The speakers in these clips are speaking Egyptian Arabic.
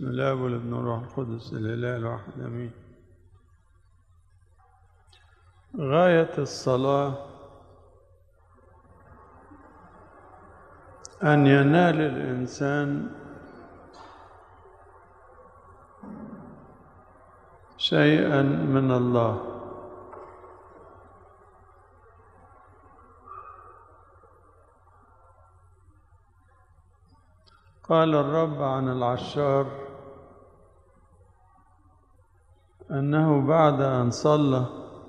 بسم الله والابن والروح القدس الاله الواحد امين غايه الصلاه ان ينال الانسان شيئا من الله قال الرب عن العشار انه بعد ان صلى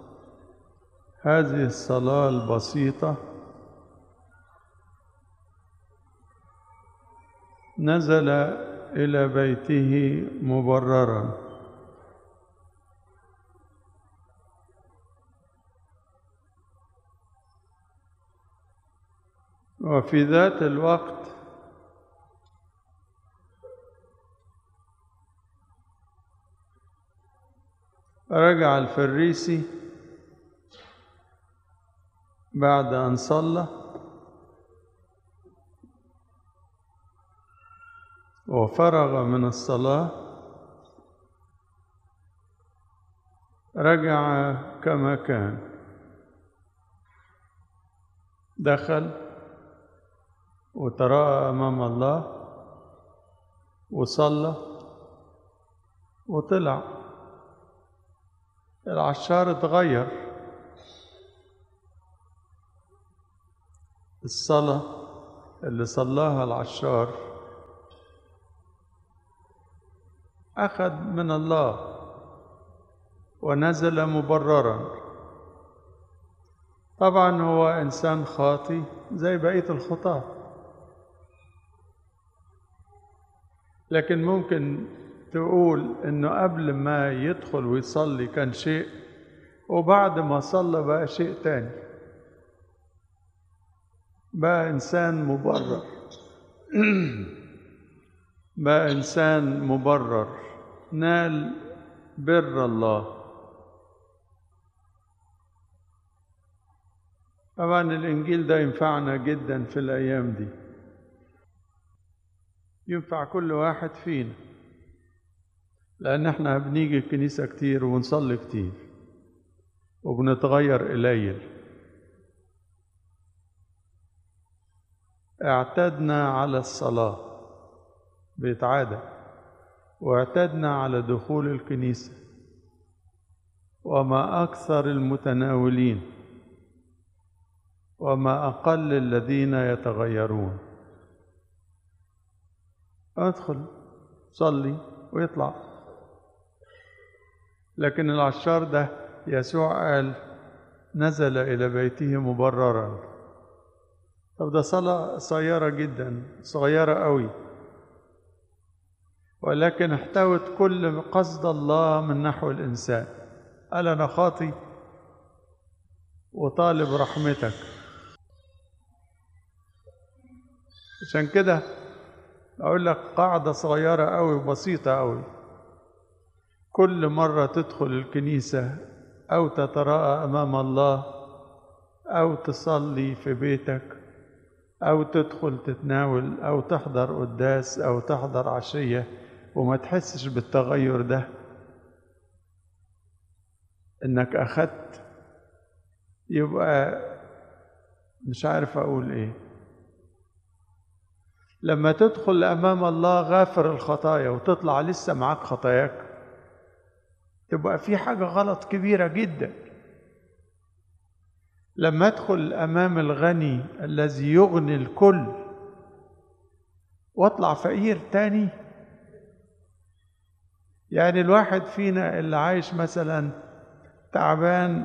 هذه الصلاه البسيطه نزل الى بيته مبررا وفي ذات الوقت رجع الفريسي بعد أن صلى وفرغ من الصلاة رجع كما كان دخل وتراءى أمام الله وصلى وطلع العشار اتغير الصلاة اللي صلاها العشار أخذ من الله ونزل مبررا طبعا هو إنسان خاطي زي بقية الخطاة لكن ممكن تقول انه قبل ما يدخل ويصلي كان شيء وبعد ما صلى بقى شيء تاني بقى انسان مبرر بقى انسان مبرر نال بر الله طبعا الانجيل ده ينفعنا جدا في الايام دي ينفع كل واحد فينا لأن احنا بنيجي الكنيسة كتير ونصلي كتير وبنتغير قليل اعتدنا على الصلاة بيتعادى واعتدنا على دخول الكنيسة وما أكثر المتناولين وما أقل الذين يتغيرون ادخل صلي ويطلع لكن العشار ده يسوع قال نزل إلى بيته مبررا طب ده صلاة صغيرة جدا صغيرة قوي ولكن احتوت كل قصد الله من نحو الإنسان قال أنا خاطي وطالب رحمتك عشان كده أقول لك قاعدة صغيرة قوي وبسيطة قوي كل مرة تدخل الكنيسة أو تتراءى أمام الله أو تصلي في بيتك أو تدخل تتناول أو تحضر قداس أو تحضر عشية وما تحسش بالتغير ده إنك أخدت يبقى مش عارف أقول إيه لما تدخل أمام الله غافر الخطايا وتطلع لسه معاك خطاياك تبقى في حاجة غلط كبيرة جدا لما ادخل امام الغني الذي يغني الكل واطلع فقير تاني يعني الواحد فينا اللي عايش مثلا تعبان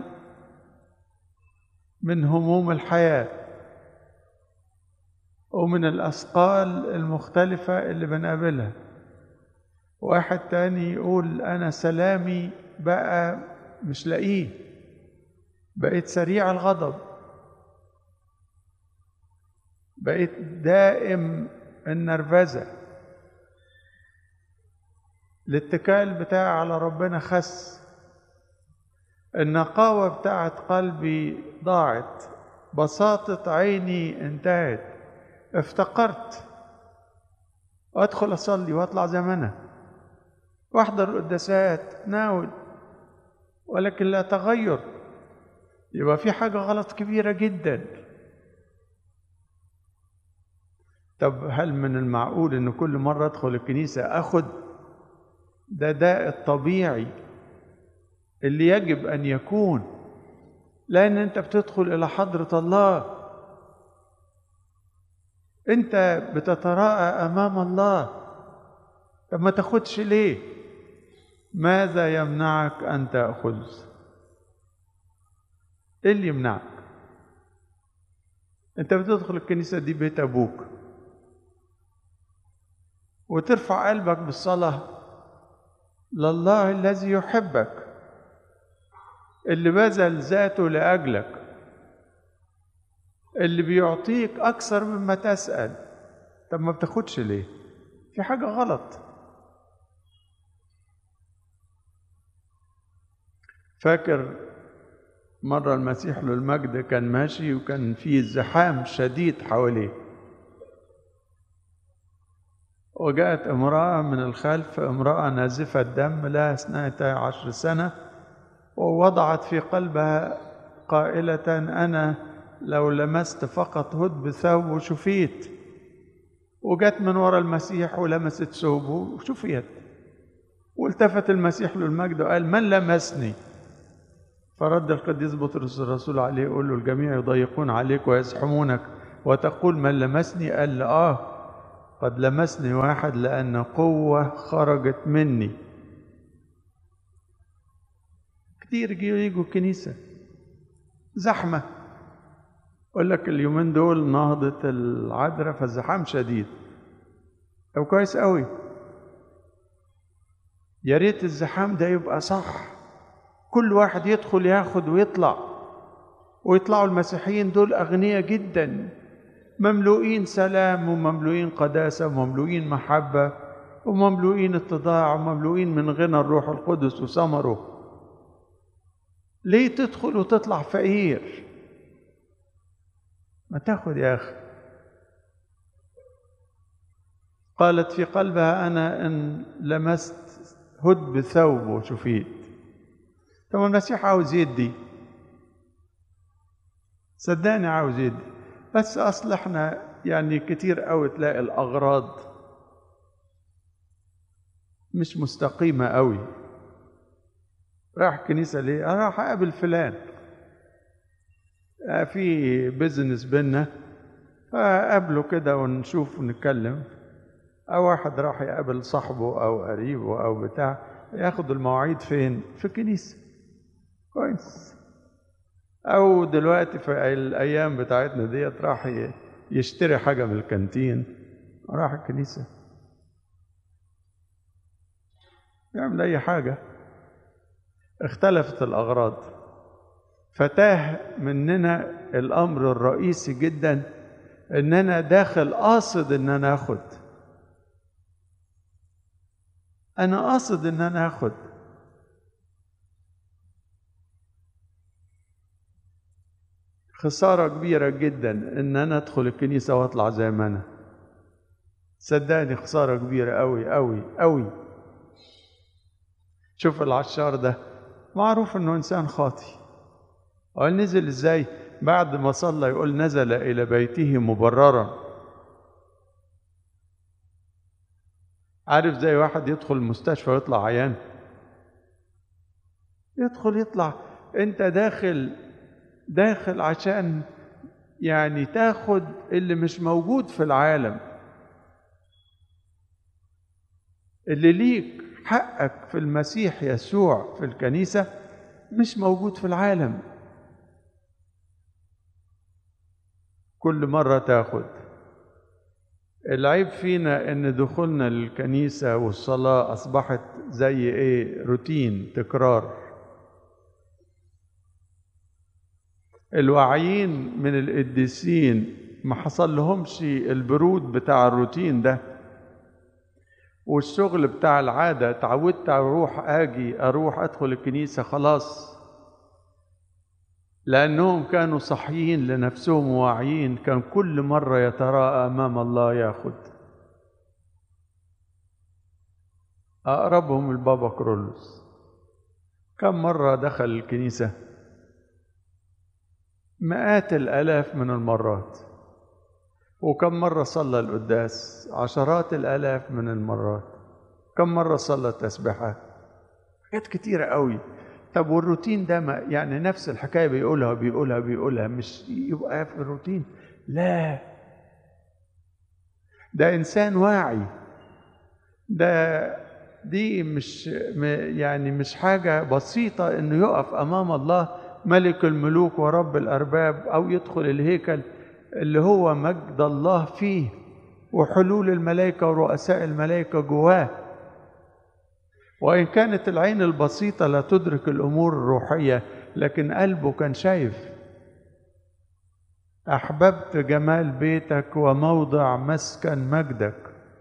من هموم الحياه ومن الاثقال المختلفه اللي بنقابلها واحد تاني يقول انا سلامي بقى مش لاقيه بقيت سريع الغضب بقيت دائم النرفزه الاتكال بتاعي على ربنا خس النقاوه بتاعت قلبي ضاعت بساطه عيني انتهت افتقرت وادخل اصلي واطلع زي ما انا واحضر القداسات ناول ولكن لا تغير يبقى في حاجة غلط كبيرة جدا طب هل من المعقول ان كل مرة ادخل الكنيسة اخد ده ده الطبيعي اللي يجب ان يكون لان انت بتدخل الى حضرة الله انت بتتراءى امام الله طب ما تاخدش ليه ماذا يمنعك ان تاخذ ايه اللي يمنعك انت بتدخل الكنيسه دي بيت ابوك وترفع قلبك بالصلاه لله الذي يحبك اللي بذل ذاته لاجلك اللي بيعطيك اكثر مما تسال طب ما بتاخدش ليه في حاجه غلط فاكر مرة المسيح له المجد كان ماشي وكان في زحام شديد حواليه وجاءت امرأة من الخلف امرأة نازفة الدم لها اثنتا عشر سنة ووضعت في قلبها قائلة أنا لو لمست فقط هدب ثوبه شفيت وجت من ورا المسيح ولمست ثوبه وشفيت والتفت المسيح للمجد وقال من لمسني فرد القديس بطرس الرسول عليه يقول له الجميع يضيقون عليك ويزحمونك وتقول من لمسني قال له اه قد لمسني واحد لأن قوة خرجت مني كتير يجوا الكنيسة زحمة أقول لك اليومين دول نهضة العذراء فالزحام شديد طب كويس قوي يا ريت الزحام ده يبقى صح كل واحد يدخل ياخد ويطلع ويطلعوا المسيحيين دول أغنياء جدا مملوئين سلام ومملوئين قداسة ومملوئين محبة ومملوئين اتضاع ومملوئين من غنى الروح القدس وثمره ليه تدخل وتطلع فقير ما تاخد يا أخي قالت في قلبها أنا إن لمست هدب ثوبه شفيت طب المسيح عاوز يدي صدقني عاوز يدي بس اصل احنا يعني كتير قوي تلاقي الاغراض مش مستقيمه قوي راح الكنيسه ليه انا راح اقابل فلان في بيزنس بينا فقابله كده ونشوف ونتكلم او واحد راح يقابل صاحبه او قريبه او بتاع ياخد المواعيد فين في الكنيسه كويس او دلوقتي في الايام بتاعتنا ديت راح يشتري حاجه من الكانتين راح الكنيسه يعمل اي حاجه اختلفت الاغراض فتاه مننا الامر الرئيسي جدا ان انا داخل قاصد ان انا اخد انا قاصد ان انا اخد خسارة كبيرة جدا إن أنا أدخل الكنيسة وأطلع زي ما أنا صدقني خسارة كبيرة أوي أوي أوي شوف العشار ده معروف إنه إنسان خاطي قال نزل إزاي بعد ما صلى يقول نزل إلى بيته مبررا عارف زي واحد يدخل المستشفى ويطلع عيان يدخل يطلع انت داخل داخل عشان يعني تاخد اللي مش موجود في العالم اللي ليك حقك في المسيح يسوع في الكنيسة مش موجود في العالم كل مرة تاخد العيب فينا ان دخولنا للكنيسة والصلاة اصبحت زي ايه روتين تكرار الواعيين من القديسين ما حصل لهمش البرود بتاع الروتين ده والشغل بتاع العادة اتعودت اروح اجي اروح ادخل الكنيسة خلاص لانهم كانوا صحيين لنفسهم واعيين كان كل مرة يتراءى امام الله ياخد أقربهم البابا كرولوس كم مرة دخل الكنيسة مئات الآلاف من المرات وكم مرة صلى القداس عشرات الآلاف من المرات كم مرة صلى التسبيحات حاجات كتيرة قوي طب والروتين ده ما يعني نفس الحكاية بيقولها بيقولها بيقولها مش يبقى في الروتين لا ده إنسان واعي ده دي مش يعني مش حاجة بسيطة إنه يقف أمام الله ملك الملوك ورب الأرباب أو يدخل الهيكل اللي هو مجد الله فيه وحلول الملائكة ورؤساء الملائكة جواه وإن كانت العين البسيطة لا تدرك الأمور الروحية لكن قلبه كان شايف أحببت جمال بيتك وموضع مسكن مجدك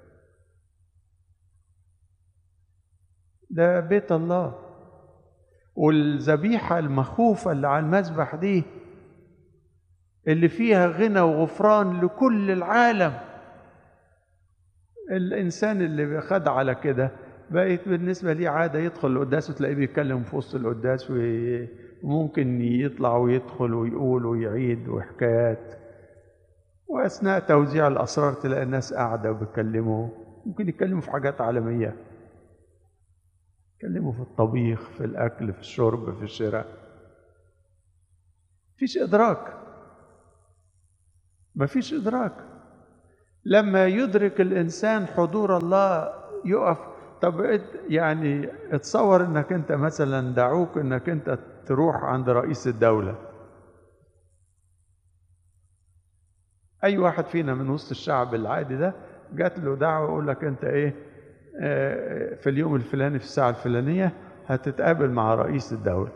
ده بيت الله والذبيحة المخوفة اللي على المذبح دي اللي فيها غنى وغفران لكل العالم الإنسان اللي خد على كده بقت بالنسبة لي عادة يدخل القداس وتلاقيه بيتكلم في وسط القداس وممكن يطلع ويدخل ويقول ويعيد وحكايات وأثناء توزيع الأسرار تلاقي الناس قاعدة وبيتكلموا ممكن يتكلموا في حاجات عالمية يتكلموا في الطبيخ في الأكل في الشرب في الشراء مفيش إدراك مفيش إدراك لما يدرك الإنسان حضور الله يقف طب يعني اتصور انك انت مثلا دعوك انك انت تروح عند رئيس الدولة اي واحد فينا من وسط الشعب العادي ده جات له دعوة يقول لك انت ايه في اليوم الفلاني في الساعة الفلانية هتتقابل مع رئيس الدولة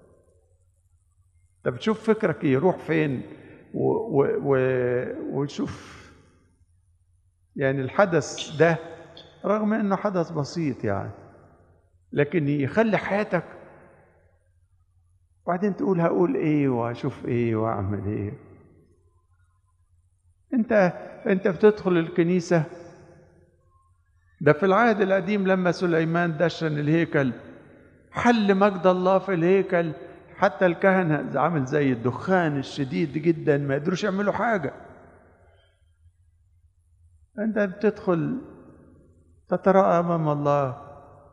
طب تشوف فكرك يروح فين و و و وتشوف يعني الحدث ده رغم انه حدث بسيط يعني لكن يخلي حياتك وبعدين تقول هقول ايه واشوف ايه واعمل ايه انت انت بتدخل الكنيسه ده في العهد القديم لما سليمان دشن الهيكل حل مجد الله في الهيكل حتى الكهنه عامل زي الدخان الشديد جدا ما يقدروش يعملوا حاجه انت بتدخل تتراءى امام الله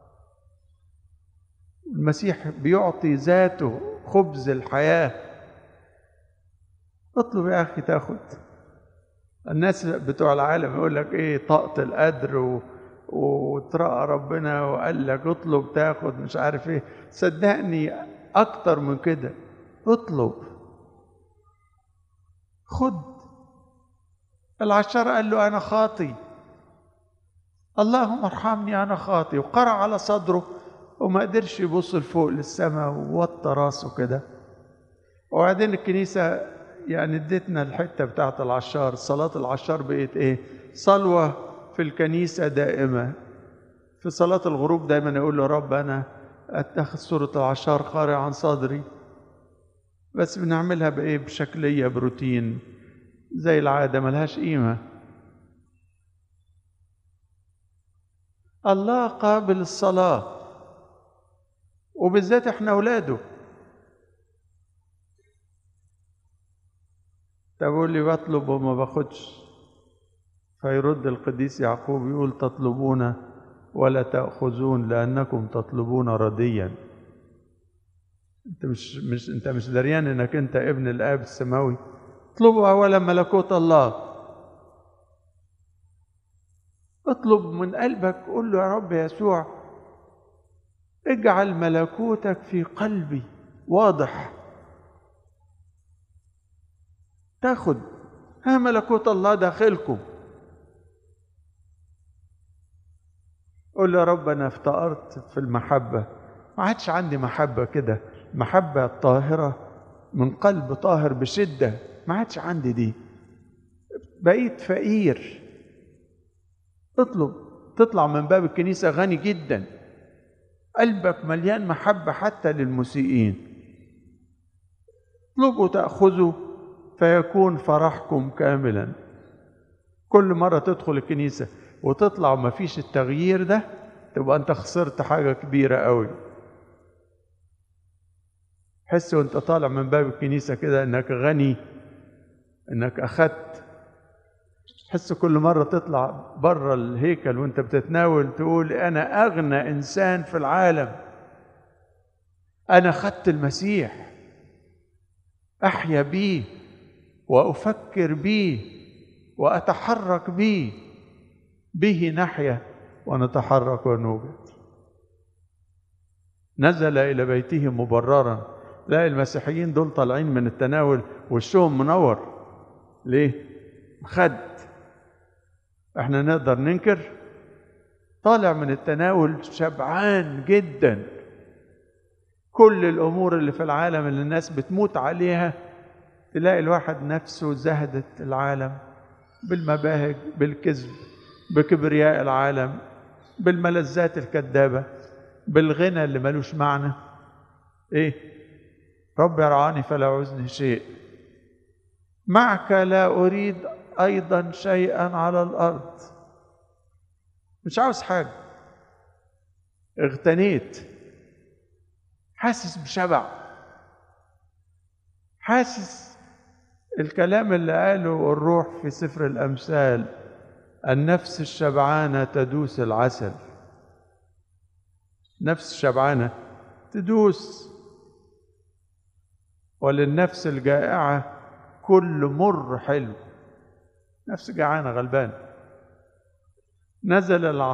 المسيح بيعطي ذاته خبز الحياه اطلب يا اخي تاخد الناس بتوع العالم يقول لك ايه طاقه القدر و... وترقى ربنا وقال لك اطلب تاخد مش عارف ايه صدقني اكتر من كده اطلب خد العشار قال له انا خاطي اللهم ارحمني انا خاطي وقرع على صدره وما قدرش يبص لفوق للسماء ووطى راسه كده وبعدين الكنيسة يعني ادتنا الحتة بتاعت العشار صلاة العشار بقت ايه صلوة في الكنيسة دائمة في صلاة الغروب دايما يقول له رب أنا أتخذ صورة العشار قارئ عن صدري بس بنعملها بإيه بشكلية بروتين زي العادة ملهاش قيمة الله قابل الصلاة وبالذات احنا أولاده تقول لي بطلب وما باخدش فيرد القديس يعقوب يقول تطلبون ولا تأخذون لأنكم تطلبون رديا انت مش مش انت مش دريان انك انت ابن الاب السماوي اطلبوا اولا ملكوت الله اطلب من قلبك قول له يا رب يسوع اجعل ملكوتك في قلبي واضح تاخد ها ملكوت الله داخلكم قول له يا رب انا افتقرت في المحبه ما عادش عندي محبه كده محبه طاهره من قلب طاهر بشده ما عادش عندي دي بقيت فقير اطلب تطلع من باب الكنيسه غني جدا قلبك مليان محبه حتى للمسيئين اطلبوا تاخذوا فيكون فرحكم كاملا كل مره تدخل الكنيسه وتطلع وما فيش التغيير ده تبقى انت خسرت حاجة كبيرة قوي حس وانت طالع من باب الكنيسة كده انك غني انك اخدت حس كل مرة تطلع بره الهيكل وانت بتتناول تقول انا اغنى انسان في العالم انا خدت المسيح احيا بيه وافكر بيه واتحرك بيه به نحيا ونتحرك ونوجد نزل الى بيته مبررا لا المسيحيين دول طالعين من التناول وشهم منور ليه خد احنا نقدر ننكر طالع من التناول شبعان جدا كل الامور اللي في العالم اللي الناس بتموت عليها تلاقي الواحد نفسه زهدت العالم بالمباهج بالكذب بكبرياء العالم بالملذات الكذابة بالغنى اللي ملوش معنى ايه رب يرعاني فلا عوزني شيء معك لا أريد أيضا شيئا على الأرض مش عاوز حاجة اغتنيت حاسس بشبع حاسس الكلام اللي قاله الروح في سفر الأمثال النفس الشبعانة تدوس العسل نفس شبعانة تدوس وللنفس الجائعة كل مر حلو نفس جعانة غلبان نزل الع